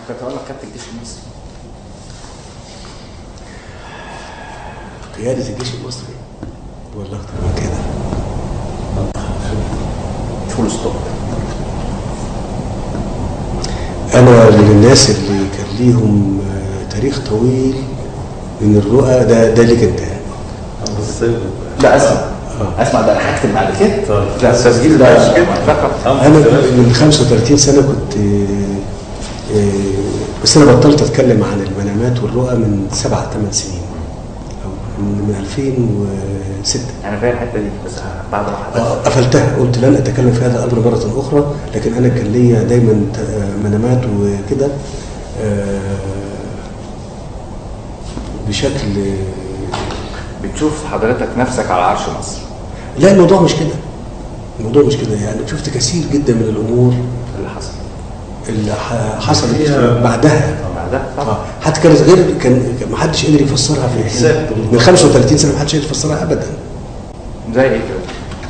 تتولى قياده الجيش المصري قيادة الجيش المصري ولا أكتر من كده فول ستوب أنا من الناس اللي كان ليهم آه، تاريخ طويل من الرؤى ده ده ليك أنت يعني بس لا اسمع اسمع ده انا هكتب بعد كده طيب. لا التسجيل ده فقط أنا من 35 سنة كنت آه، آه، بس أنا بطلت أتكلم عن المنامات والرؤى من سبع ثمان سنين أو من من 2006 انا فاهم الحته دي بس بعد ما حضرتك آه، قفلتها قلت لن اتكلم في هذا الامر مره اخرى لكن انا كان ليا دايما ت- آه، منامات وكده آه، بشكل بتشوف حضرتك نفسك على عرش مصر لا الموضوع مش كده الموضوع مش كده يعني شفت كثير جدا من الامور اللي حصل اللي ح- حصلت هي- بعدها بعدها طبعا آه، حتى كانت غير كان كان ما حدش قدر يفسرها في إحساس. من 35 سنه ما حدش قدر يفسرها ابدا زي ايه كده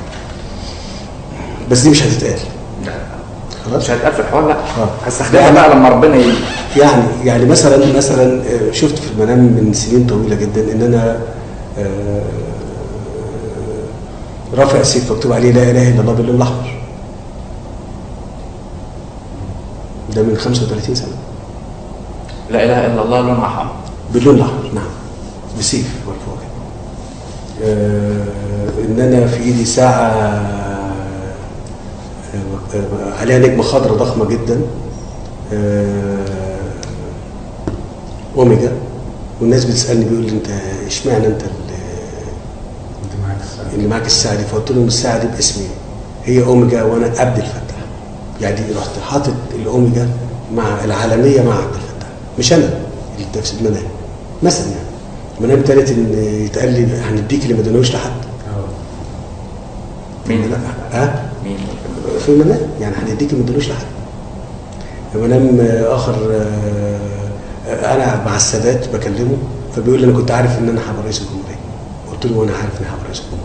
بس دي مش هتتقال لا خلاص مش هتقفل الحوار لا آه. هستخدمها بقى لما ربنا يجي يعني يعني مثلا مثلا آه، شفت في المنام من سنين طويله جدا ان انا آه، رافع سيف مكتوب عليه لا اله الا الله باللون الاحمر ده من 35 سنه لا اله الا الله لونها حمر باللون الاحمر نعم بسيف مرفوع كده. آه، ان انا في ايدي ساعه آه، آه، عليها نجمه خضراء ضخمه جدا آه، اوميجا والناس بتسالني بيقول لي انت اشمعنى انت اللي- اللي معاك الساعه دي فقلت لهم الساعه دي باسمي هي اوميجا وانا عبد الفتاح يعني رحت حاطط الاوميجا مع العالميه مع عبد الفتاح مش انا اللي في المنام مثلا يعني المنام ابتدت ان يتقال لي هنديك اللي ما اديناهوش لحد مين لا ها مين في المنام يعني هنديك اللي ما اديناهوش لحد منام اخر آه، آه، انا مع السادات بكلمه فبيقول لي انا كنت عارف ان انا هبقى رئيس الجمهوريه قلت له وانا عارف ان انا هبقى رئيس الجمهوريه